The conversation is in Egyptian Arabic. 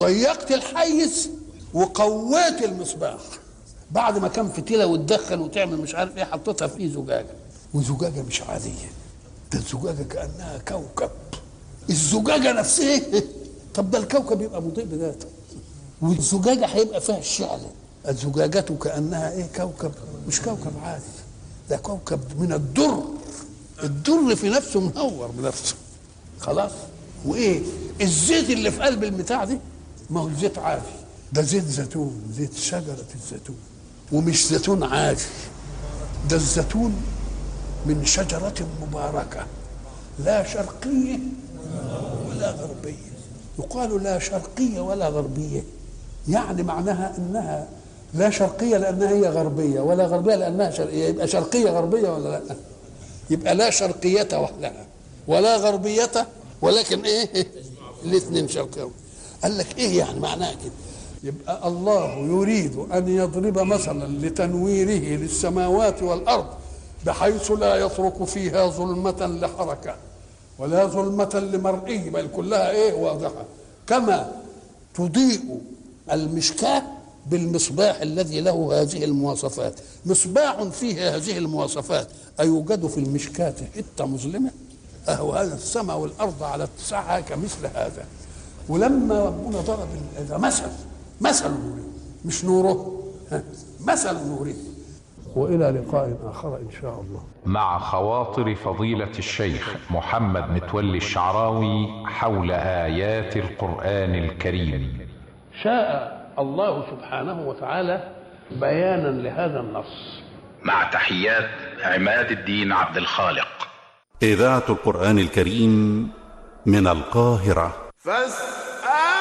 ضيقت الحيز وقويت المصباح بعد ما كان فتيله وتدخن وتعمل مش عارف ايه حطيتها في زجاجه وزجاجه مش عاديه ده الزجاجه كانها كوكب الزجاجه نفسها طب ده الكوكب يبقى مضيء بذاته والزجاجه هيبقى فيها الشعل الزجاجة كأنها ايه كوكب مش كوكب عادي ده كوكب من الدر الدر في نفسه منور بنفسه خلاص وايه الزيت اللي في قلب البتاع دي ما هو زيت عادي ده زيت زيتون زيت شجرة الزيتون ومش زيتون عادي ده الزيتون من شجرة مباركة لا شرقية ولا غربية يقال لا شرقية ولا غربية يعني معناها انها لا شرقيه لانها هي غربيه ولا غربيه لانها شرقيه يبقى شرقيه غربيه ولا لا يبقى لا شرقيه وحدها ولا غربيه ولكن ايه الاثنين شرقيه قال لك ايه يعني معناها كده يبقى الله يريد ان يضرب مثلا لتنويره للسماوات والارض بحيث لا يترك فيها ظلمه لحركه ولا ظلمه لمرئي بل كلها ايه واضحه كما تضيء المشكاه بالمصباح الذي له هذه المواصفات مصباح فيه هذه المواصفات أيوجد في المشكاة حتة مظلمة أهو هذا السماء والأرض على اتساعها كمثل هذا ولما ربنا ضرب هذا مثل مثل نوره مش نوره مثل نوره وإلى لقاء آخر إن شاء الله مع خواطر فضيلة الشيخ محمد متولي الشعراوي حول آيات القرآن الكريم شاء الله سبحانه وتعالى بيانا لهذا النص مع تحيات عماد الدين عبد الخالق إذاعة القرآن الكريم من القاهرة فاس